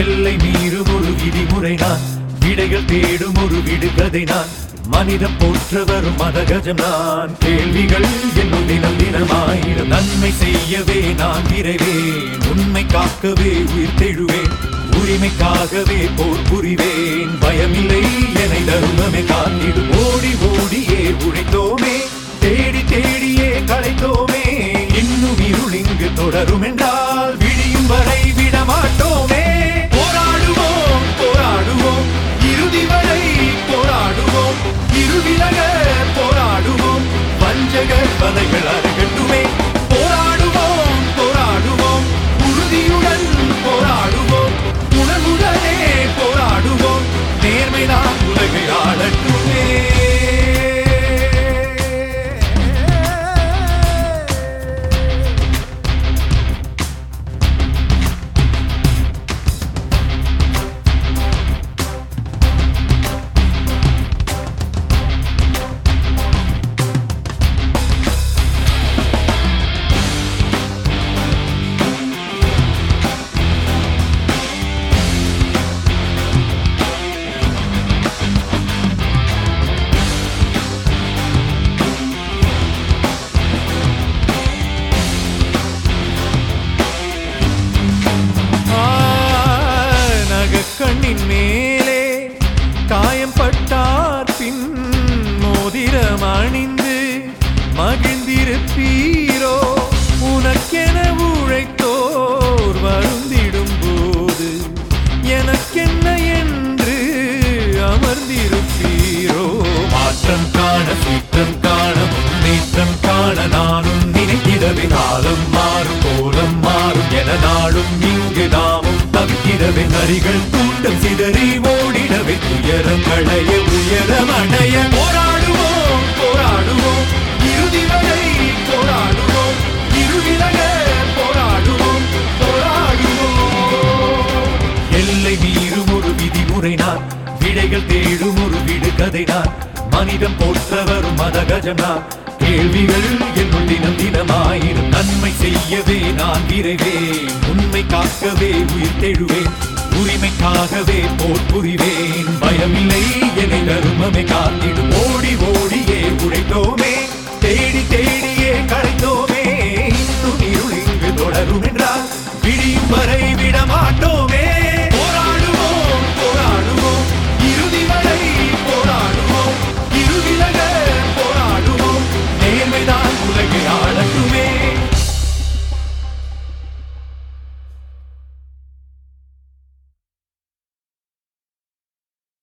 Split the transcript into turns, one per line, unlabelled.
எல்லை மீறும் ஒரு விதிமுறை நான் விடைகள் தேடும் ஒரு விடுகதை நான் மனிதம் போற்ற வரும் மதகஜம் நான் கேள்விகள் என்னும் தினம் தினமாயிரம் நன்மை செய்யவே நான் விரைவேன் உண்மை காக்கவே உயிர் தெழுவேன் உரிமைக்காகவே போர் புரிவேன் பயமில்லை என்னை தருமமே காத்திடும் ஓடி ஓடியே உழைத்தோமே தேடி தேடியே களைத்தோமே இன்னும் இருள் இங்கு தொடரும் என்றால் விடியும் வரை விடமாட்டோமே போராடுவோம் போராடுவோம் இறுதி வரை போராடுவோம் இருவிலக போராடுவோம் வஞ்சகர் வலைகள் அருகட்டுமே போராடுவோம் போராடுவோம் உறுதியுடன் போராடுவோம் உணர்வுடனே போராடுவோம் நேர்மை நான் உலகை ஆளட்டுமே நகக்கண்ணின் மேலே காயம் பட்டார் பின் மோதிரம் அணிந்து மகிழ்ந்திருப்பீரோ உனக்கென உழைத்தோர் வருந்திடும் போது எனக்கென்ன என்று அமர்ந்திருப்பீரோ மாற்றம் காண சீற்றம் காண முன்னேற்றம் காண நானும் நினைக்கிறவே காலம் மாறும் கோலம் மாறும் என நாளும் இங்கு நாமும் தவிக்கிறவே நரிகள் கூட்டம் சிதறி ஓடிடவே துயரம் அடைய உயரம் அடைய போராடுவோம் போராடுவோம் இறுதி வரை போராடுவோம் இருவிலக போராடுவோம் போராடுவோம் எல்லை மீறும் ஒரு விதிமுறை நான் விடைகள் தேடும் ஒரு விடுகதை நான் மனிதம் போற்ற வரும் மதகஜம் நான் கேள்விகள் என்னுள் தினம் தினமாயிரும் நன்மை செய்யவே நான் விரைவேன் உண்மை காக்கவே உயிர் தெழுவேன் உரிமைக்காகவே போர் புரிவேன் பயமில்லை என்னை தருமமே காத்திடும் ஓடி ஓடியே உழைத்தோமே தேடி தேடியே களைத்தோமே